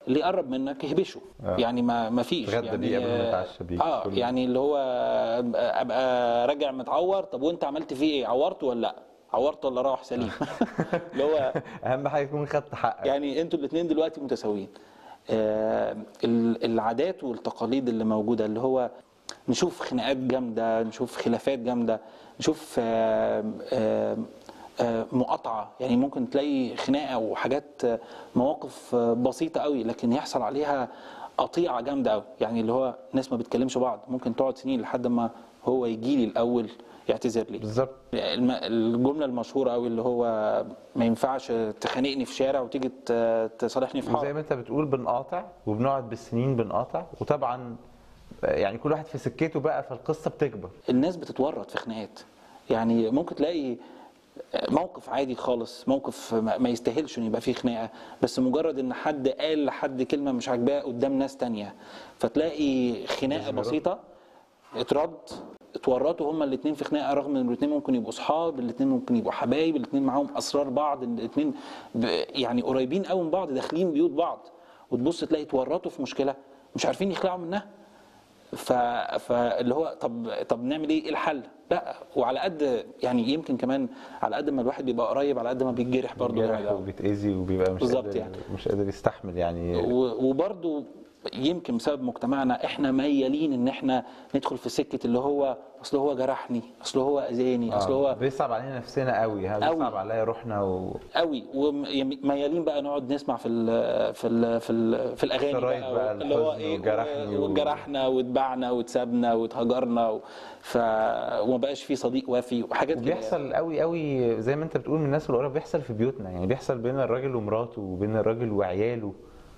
اللي يقرب منك اهبشه آه. يعني ما ما فيش اتغدى يعني بيه قبل ما يتعشى بيه. اه كل- يعني اللي هو ابقى راجع متعور طب وانت عملت فيه ايه عورته ولا لا عورته ولا راح سليم اللي هو اهم حاجه يكون خدت حقك يعني انتوا الاثنين دلوقتي متساويين آه ال- العادات والتقاليد اللي موجوده اللي هو نشوف خناقات جامده نشوف خلافات جامده نشوف آه آه آه مقاطعه يعني ممكن تلاقي خناقه وحاجات آه، مواقف آه، بسيطه قوي لكن يحصل عليها قطيعه جامده قوي يعني اللي هو ناس ما بتكلمش بعض ممكن تقعد سنين لحد ما هو يجي لي الاول يعتذر لي بالظبط الم- الجمله المشهوره قوي اللي هو ما ينفعش تخانقني في شارع وتيجي ت- تصالحني في وزي حاره ما انت بتقول بنقاطع وبنقعد بالسنين بنقاطع وطبعا يعني كل واحد في سكته بقى فالقصه بتكبر الناس بتتورط في خناقات يعني ممكن تلاقي موقف عادي خالص موقف ما ما يستاهلش ان يبقى فيه خناقه بس مجرد ان حد قال لحد كلمه مش عاجباه قدام ناس تانية فتلاقي خناقه يزمروا. بسيطه اترد اتورطوا هما الاثنين في خناقه رغم ان الاثنين ممكن يبقوا اصحاب الاثنين ممكن يبقوا حبايب الاثنين معاهم اسرار بعض الاثنين يعني قريبين قوي من بعض داخلين بيوت بعض وتبص تلاقي اتورطوا في مشكله مش عارفين يخلعوا منها ف... فاللي هو طب طب نعمل ايه ايه الحل لا وعلى قد يعني يمكن كمان على قد ما الواحد بيبقى قريب على قد ما بيتجرح برضه بيجرح جامد قوي. وبيتاذي وبيبقى مش بالظبط قادر يعني. مش قادر يستحمل يعني و- وبرضه يمكن بسبب مجتمعنا احنا ميالين ان احنا ندخل في سكه اللي هو اصل هو جرحني اصل هو اذاني اصل آه، هو بيصعب علينا نفسنا قوي ها قوي. بيصعب عليا روحنا و... قوي وميالين بقى نقعد نسمع في ال في ال في, ال في الاغاني الشرايط بقى, بقى، اللي هو الحزن ايه وجرحني و- وجرحنا واتبعنا واتسابنا واتهجرنا و... ف وما بقاش في صديق وافي وحاجات كده وبيحصل قوي قوي زي ما انت بتقول من الناس القريبه بيحصل في بيوتنا يعني بيحصل بين الراجل ومراته وبين الراجل وعياله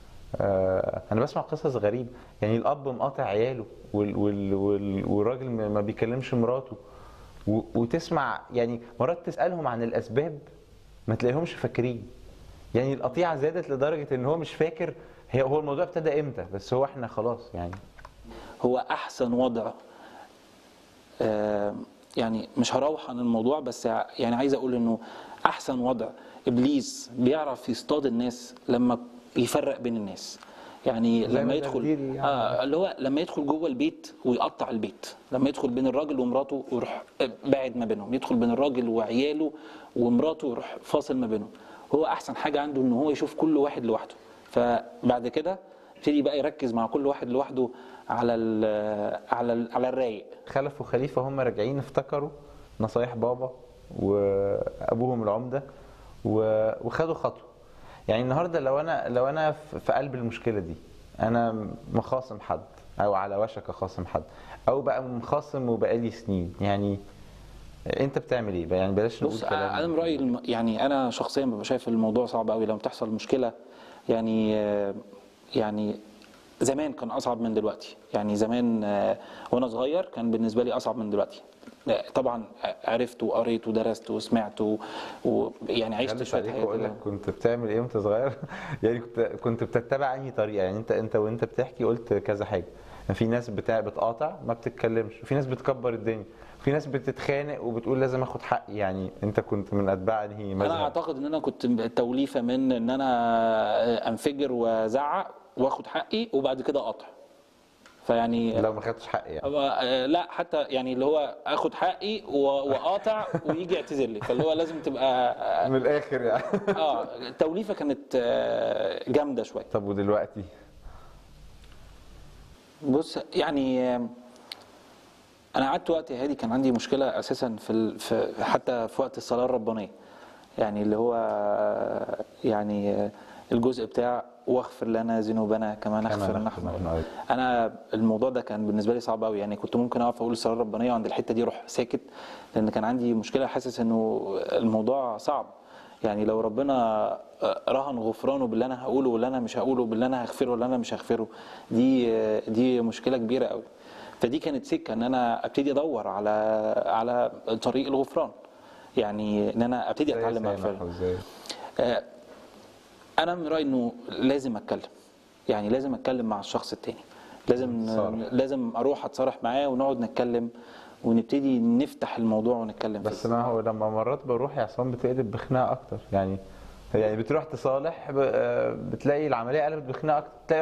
آه انا بسمع قصص غريبه يعني الاب مقاطع عياله وال وال وال والراجل ما ما بيكلمش مراته و وتسمع يعني مرات تسالهم عن الاسباب ما تلاقيهمش فاكرين يعني القطيعه زادت لدرجه ان هو مش فاكر هي هو الموضوع ابتدى امتى بس هو احنا خلاص يعني هو احسن وضع آه، يعني مش هروح عن الموضوع بس ع- يعني عايز اقول انه احسن وضع ابليس بيعرف يصطاد الناس لما يفرق بين الناس يعني زي ما لما يدخل الدرديري يعني. اه اللي هو لما يدخل جوه البيت ويقطع البيت لما يدخل بين الراجل ومراته ويروح باعد ما بينهم يدخل بين الراجل وعياله ومراته ويروح فاصل ما بينهم هو احسن حاجه عنده ان هو يشوف كل واحد لوحده فبعد كده يبتدي بقى يركز مع كل واحد لوحده على ال على ال على الرايق خلف وخليفه هم راجعين افتكروا نصايح بابا وابوهم العمده و- وخدوا خطوه يعني النهارده لو انا لو انا في في قلب المشكله دي انا مخاصم حد او على وشك اخاصم حد او بقى مخاصم وبقالي سنين يعني انت بتعمل ايه بقى يعني بلاش نقول بص كلام انا من رايي الم- يعني انا شخصيا ببقى شايف الموضوع صعب قوي لما تحصل مشكله يعني آه، يعني زمان كان اصعب من دلوقتي يعني زمان آه، وانا صغير كان بالنسبه لي اصعب من دلوقتي آه، طبعا عرفت وقريت ودرست وسمعت و- ويعني عشت خلت شويه عليك حاجات واقول لك كده. كنت بتعمل ايه وانت صغير يعني كنت كنت بتتبع انهي طريقه يعني انت انت وانت بتحكي قلت كذا حاجه في ناس بتاع بتقاطع ما بتتكلمش وفي ناس بتكبر الدنيا في ناس بتتخانق وبتقول لازم اخد حقي يعني انت كنت من اتباع انهي انا مذهب اعتقد ان انا كنت توليفه من ان انا انفجر وازعق واخد حقي وبعد كده اقطع فيعني لو ما خدتش حقي يعني هو آه، لا حتى يعني اللي هو اخد حقي و- واقاطع ويجي يعتذر لي فاللي هو لازم تبقى من الاخر يعني اه التوليفه كانت آه، جامده شويه طب ودلوقتي بص يعني آه، انا قعدت وقت يا هادي كان عندي مشكله اساسا في, ال... في حتى في وقت الصلاه الربانيه يعني اللي هو آه، يعني آه، الجزء بتاع واغفر لنا ذنوبنا كما نغفر نغفر نحن نحن أيضا. انا الموضوع ده كان بالنسبه لي صعب قوي يعني كنت ممكن اقف اقول الصلاه الربانيه وعند الحته دي اروح ساكت لان كان عندي مشكله حاسس انه الموضوع صعب يعني لو ربنا رهن غفرانه باللي انا هقوله واللي انا مش هقوله باللي انا هغفره واللي انا مش هغفره دي دي مشكله كبيره قوي فدي كانت سكه ان انا ابتدي ادور على على طريق الغفران يعني ان انا ابتدي اتعلم ازاي اغفر سامح وازاي آه، انا من رايي انه لازم اتكلم يعني لازم اتكلم مع الشخص التاني لازم تصارح. لازم اروح اتصارح معاه ونقعد نتكلم ونبتدي نفتح الموضوع ونتكلم بس فيه ما هو لما مرات بروح يا عصام بتقلب بخناقه اكتر يعني يعني بتروح تصالح ب- آه، بتلاقي العمليه قلبت بخناقه اكتر تلاقي